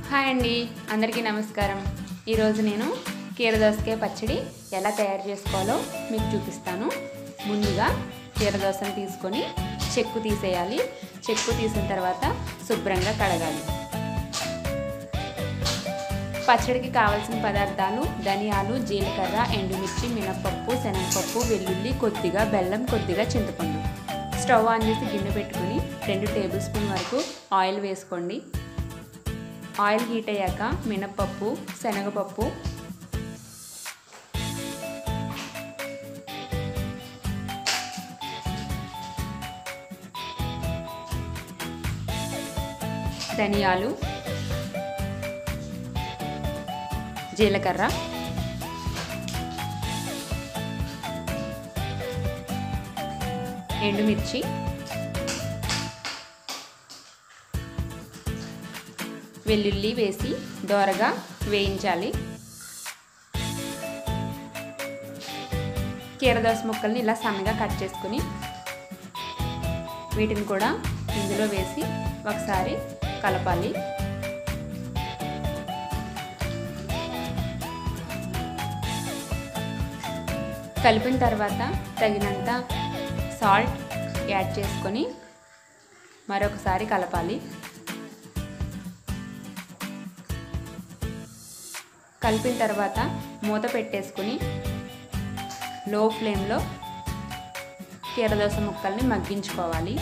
hi అండి అందరికీ నమస్కారం ఈరోజు నేను కీరదోసకాయ పచ్చడి ఎలా తయారు చేసుకోవాలో మీకు చూపిస్తాను ముందుగా కీరదోసను తీసుకొని చెక్కు తీసేయాలి చెక్కు తీసిన తర్వాత శుభ్రంగా కడగాలి పచ్చడికి కావాల్సిన పదార్థాలు ధనియాలు జీలకర్ర ఎండుమిర్చి మినపప్పు శనగపప్పు వెల్లుల్లి కొద్దిగా బెల్లం కొద్దిగా చింతపండు స్టవ్ ఆన్ చేసి గిన్నె పెట్టుకుని రెండు టేబుల్ స్పూన్ వరకు ఆయిల్ వేసుకోండి ఆయిల్ హీట్ అయ్యాక మినపప్పు శనగపప్పు ధనియాలు జీలకర్ర ఎండుమిర్చి వెల్లుల్లి వేసి దోరగా వేయించాలి కీరదోస ముక్కల్ని ఇలా సన్నగా కట్ చేసుకుని వీటిని కూడా ఇందులో వేసి ఒకసారి కలపాలి కలిపిన తర్వాత తగినంత సాల్ట్ యాడ్ చేసుకొని మరొకసారి కలపాలి కలిపిన తర్వాత మూత పెట్టేసుకుని లో ఫ్లేమ్లో కీరదోస ముక్కల్ని మగ్గించుకోవాలి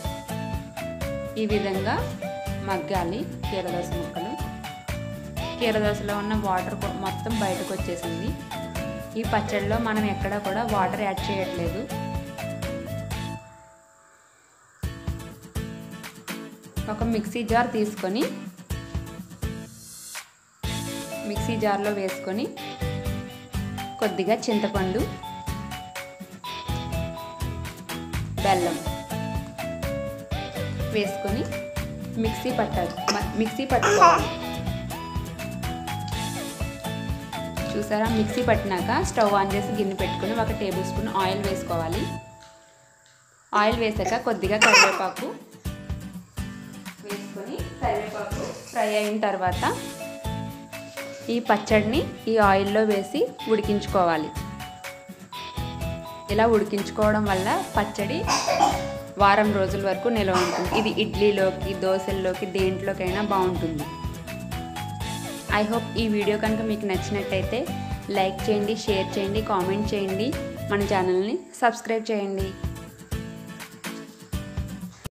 ఈ విధంగా మగ్గాలి కీరదోస ముక్కలు కీరదోసలో ఉన్న వాటర్ మొత్తం బయటకు వచ్చేసింది ఈ పచ్చడిలో మనం ఎక్కడ కూడా వాటర్ యాడ్ చేయట్లేదు ఒక మిక్సీ జార్ తీసుకొని మిక్సీ జార్లో వేసుకొని కొద్దిగా చింతపండు బెల్లం వేసుకొని మిక్సీ పట్టాలి మిక్సీ పట్టుకోవాలి చూసారా మిక్సీ పట్టినాక స్టవ్ ఆన్ చేసి గిన్నె పెట్టుకుని ఒక టేబుల్ స్పూన్ ఆయిల్ వేసుకోవాలి ఆయిల్ వేసాక కొద్దిగా కరివేపాకు వేసుకొని కరివేపాకు ఫ్రై అయిన తర్వాత ఈ పచ్చడిని ఈ ఆయిల్లో వేసి ఉడికించుకోవాలి ఇలా ఉడికించుకోవడం వల్ల పచ్చడి వారం రోజుల వరకు నిల్వ ఉంటుంది ఇది ఇడ్లీలోకి దోశల్లోకి దేంట్లోకైనా బాగుంటుంది ఐ హోప్ ఈ వీడియో కనుక మీకు నచ్చినట్టయితే లైక్ చేయండి షేర్ చేయండి కామెంట్ చేయండి మన ఛానల్ని సబ్స్క్రైబ్ చేయండి